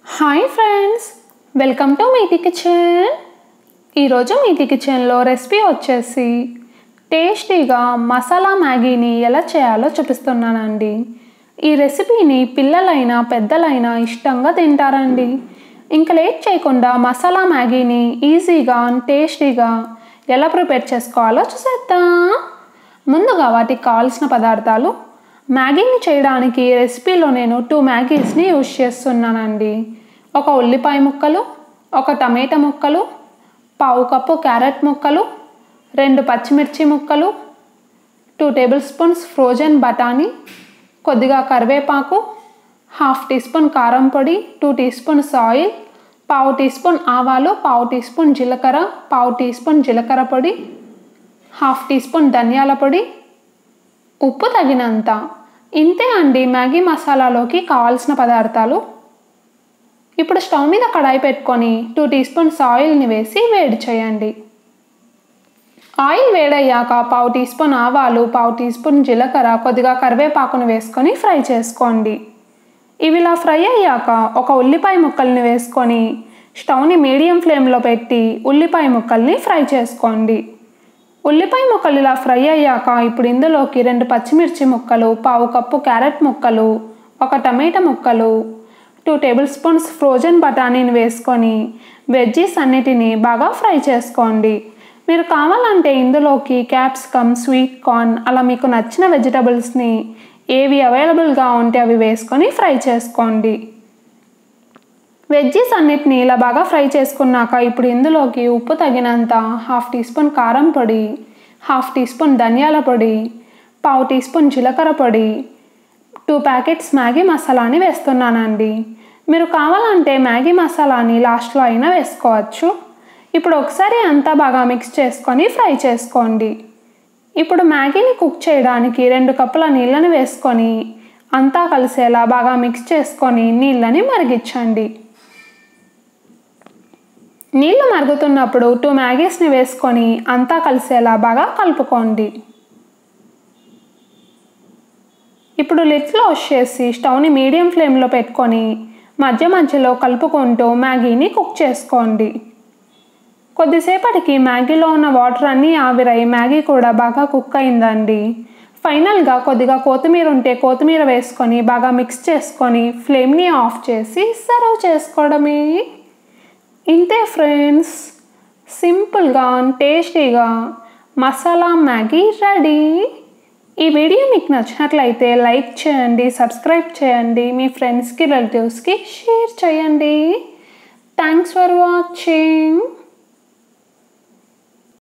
hi friends welcome to Meeti kitchen ఈరోజు మీటి కిచెన్లో recipe వచ్చేసి టేస్టీగా మసాలా మ్యాగీని ఎలా చేయాలో చూపిస్తున్నానండి ఈ రెసిపీని పిల్లలైనా పెద్దలైనా ఇష్టంగా తింటారండి ఇంకా లేట్ చేయకుండా మసాలా మ్యాగీని ఈజీగా టేస్టీగా ఎలా ప్రిపేర్ చేసుకోవాలో చూసేద్దాం ముందుగా వాటికి కావాల్సిన పదార్థాలు మ్యాగీని చేయడానికి రెసిపీలో నేను టూ మ్యాగీస్ని యూజ్ చేస్తున్నానండి ఒక ఉల్లిపాయ ముక్కలు ఒక టమాటా ముక్కలు పావు కప్పు క్యారెట్ ముక్కలు రెండు పచ్చిమిర్చి ముక్కలు టూ టేబుల్ స్పూన్స్ ఫ్రోజన్ బఠానీ కొద్దిగా కరివేపాకు హాఫ్ టీ స్పూన్ కారం పొడి టూ టీ స్పూన్స్ ఆయిల్ పావు టీ స్పూన్ ఆవాలు పావు టీ స్పూన్ జీలకర్ర పావు టీ స్పూన్ జీలకర్ర పొడి హాఫ్ టీ స్పూన్ ధనియాల పొడి ఉప్పు తగినంత ఇంతే అండి మ్యాగీ మసాలాలోకి కావాల్సిన పదార్థాలు ఇప్పుడు స్టవ్ మీద కడాయి పెట్టుకొని టూ టీ స్పూన్స్ ఆయిల్ని వేసి వేడి చేయండి ఆయిల్ వేడయ్యాక పావు టీ స్పూన్ ఆవాలు పావు టీ స్పూన్ జీలకర్ర కొద్దిగా కరివేపాకును వేసుకొని ఫ్రై చేసుకోండి ఇవి ఇలా ఫ్రై అయ్యాక ఒక ఉల్లిపాయ ముక్కల్ని వేసుకొని స్టవ్ని మీడియం ఫ్లేమ్లో పెట్టి ఉల్లిపాయ ముక్కల్ని ఫ్రై చేసుకోండి ఉల్లిపాయ ముక్కలు ఇలా ఫ్రై అయ్యాక ఇప్పుడు ఇందులోకి రెండు పచ్చిమిర్చి ముక్కలు పావు కప్పు క్యారెట్ ముక్కలు ఒక టమాటా ముక్కలు టూ టేబుల్ స్పూన్స్ ఫ్రోజన్ బఠానీని వేసుకొని వెజ్జీస్ అన్నిటినీ బాగా ఫ్రై చేసుకోండి మీరు కావాలంటే ఇందులోకి క్యాప్సికమ్ స్వీట్ కార్న్ అలా మీకు నచ్చిన వెజిటబుల్స్ని ఏవి అవైలబుల్గా ఉంటే అవి వేసుకొని ఫ్రై చేసుకోండి వెజ్జీస్ అన్నిటిని ఇలా బాగా ఫ్రై చేసుకున్నాక ఇప్పుడు ఇందులోకి ఉప్పు తగినంత హాఫ్ టీ స్పూన్ కారం పొడి హాఫ్ టీ స్పూన్ ధనియాల పొడి పావు టీ స్పూన్ జీలకర్ర పొడి టూ ప్యాకెట్స్ మ్యాగీ మసాలాని వేస్తున్నానండి మీరు కావాలంటే మ్యాగీ మసాలాని లాస్ట్లో అయినా వేసుకోవచ్చు ఇప్పుడు ఒకసారి అంతా బాగా మిక్స్ చేసుకొని ఫ్రై చేసుకోండి ఇప్పుడు మ్యాగీని కుక్ చేయడానికి రెండు కప్పుల నీళ్ళని వేసుకొని అంతా కలిసేలా బాగా మిక్స్ చేసుకొని నీళ్ళని మరిగించండి నీళ్లు మరుగుతున్నప్పుడు టూ మ్యాగీస్ని వేసుకొని అంతా కలిసేలా బాగా కలుపుకోండి ఇప్పుడు లిడ్ క్లోజ్ చేసి స్టవ్ని మీడియం ఫ్లేమ్లో పెట్టుకొని మధ్య మధ్యలో కలుపుకుంటూ మ్యాగీని కుక్ చేసుకోండి కొద్దిసేపటికి మ్యాగీలో ఉన్న వాటర్ అన్నీ ఆవిరై మ్యాగీ కూడా బాగా కుక్ అయిందండి ఫైనల్గా కొద్దిగా కొత్తిమీర ఉంటే కొత్తిమీర వేసుకొని బాగా మిక్స్ చేసుకొని ఫ్లేమ్ని ఆఫ్ చేసి సర్వ్ చేసుకోవడమే ఇంతే ఫ్రెండ్స్ సింపుల్గా టేస్టీగా మసాలా మ్యాగీ రెడీ ఈ వీడియో మీకు నచ్చినట్లయితే లైక్ చేయండి సబ్స్క్రైబ్ చేయండి మీ ఫ్రెండ్స్కి రిలేటివ్స్కి షేర్ చేయండి థ్యాంక్స్ ఫర్ వాచింగ్